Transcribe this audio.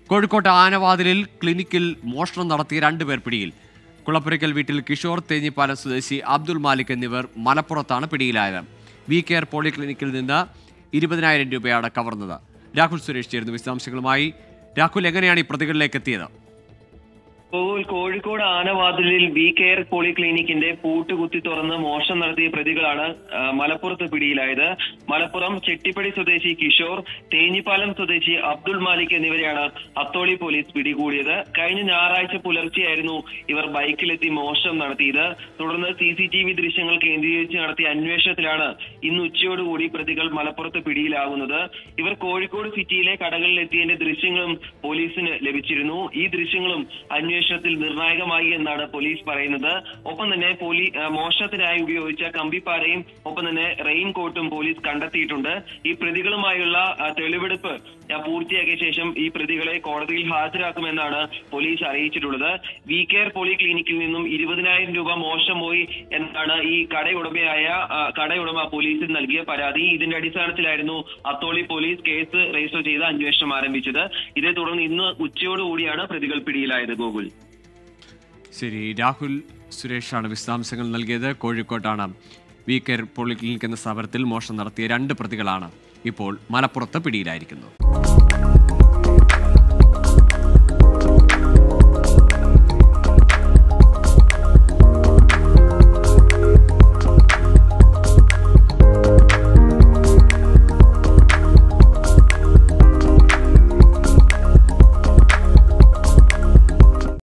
കോഴിക്കോട്ട് ആനവാതിലിൽ ക്ലിനിക്കിൽ മോഷണം നടത്തിയ രണ്ടുപേർ പിടിയിൽ കുളപ്പുരയ്ക്കൽ വീട്ടിൽ കിഷോർ തേഞ്ഞിപ്പാലം സ്വദേശി അബ്ദുൾ മാലിക് എന്നിവർ മലപ്പുറത്താണ് പിടിയിലായത് വി കെയർ പോളിക്ലിനിക്കിൽ നിന്ന് ഇരുപതിനായിരം രൂപയാണ് കവർന്നത് രാഹുൽ സുരേഷ് ചേരുന്നു വിശദാംശങ്ങളുമായി രാഹുൽ എങ്ങനെയാണ് ഈ പ്രതികളിലേക്ക് എത്തിയത് ഇപ്പോൾ കോഴിക്കോട് ആനവാതിലിൽ വി കെയർ പോളിക്ലിനിക്കിന്റെ പൂട്ട് കുത്തി തുറന്ന് മോഷണം നടത്തിയ പ്രതികളാണ് ആ, മലപ്പുറത്ത് പിടിയിലായത് മലപ്പുറം ചെട്ടിപ്പടി സ്വദേശി കിഷോർ തേഞ്ഞിപ്പാലം സ്വദേശി അബ്ദുൾ മാലിക് എന്നിവരെയാണ് അത്തോളി പോലീസ് പിടികൂടിയത് കഴിഞ്ഞ ഞായറാഴ്ച പുലർച്ചെയായിരുന്നു ഇവർ ബൈക്കിലെത്തി മോഷണം നടത്തിയത് തുടർന്ന് സി സി ടി വി ദൃശ്യങ്ങൾ കേന്ദ്രീകരിച്ച് നടത്തിയ അന്വേഷണത്തിലാണ് ഇന്ന് ഉച്ചയോടുകൂടി പ്രതികൾ മലപ്പുറത്ത് പിടിയിലാകുന്നത് ഇവർ കോഴിക്കോട് സിറ്റിയിലെ കടകളിൽ എത്തിയതിന്റെ ദൃശ്യങ്ങളും പോലീസിന് ലഭിച്ചിരുന്നു ഈ ദൃശ്യങ്ങളും അന്വേഷണത്തിൽ നിർണായകമായി എന്നാണ് പോലീസ് പറയുന്നത് ഒപ്പം തന്നെ പോലീ ആ, മോഷണത്തിനായി ഉപയോഗിച്ച കമ്പിപ്പാരയും ഒപ്പം തന്നെ റെയിൻ കോട്ടും പോലീസ് കണ്ടെത്തിയിട്ടുണ്ട് ഈ പ്രതികളുമായുള്ള ആ, തെളിവെടുപ്പ് ആ, പൂർത്തിയാക്കിയ ശേഷം ഈ പ്രതികളെ കോടതിയിൽ ഹാജരാക്കുമെന്നാണ് പോലീസ് അറിയിച്ചിട്ടുള്ളത് വി കെയർ പോളി ക്ലിനിക്കിൽ നിന്നും ഇരുപതിനായിരം രൂപ മോശം പോയി എന്നാണ് ഈ കടയുടമയായ ആ, കടയുടമ പോലീസിൽ നൽകിയ പരാതി ഇതിന്റെ അടിസ്ഥാനത്തിലായിരുന്നു അത്തോളി പോലീസ് കേസ് രജിസ്റ്റർ ചെയ്ത് അന്വേഷണം ആരംഭിച്ചത് ഇതേ തുടർന്ന് ഇന്ന് ഉച്ചയോടുകൂടിയാണ് പ്രതികൾ പിടിയിലായത് ഗോകുൽ ശരി രാഹുൽ സുരേഷാണ് വിശദാംശങ്ങൾ നൽകിയത് കോഴിക്കോട്ടാണ് വി കെയർ പോളിക്ലിനിക് എന്ന സ്ഥാപനത്തിൽ മോഷണം നടത്തിയ രണ്ട് പ്രതികളാണ് ഇപ്പോൾ മലപ്പുറത്ത് പിടിയിലായിരിക്കുന്നത്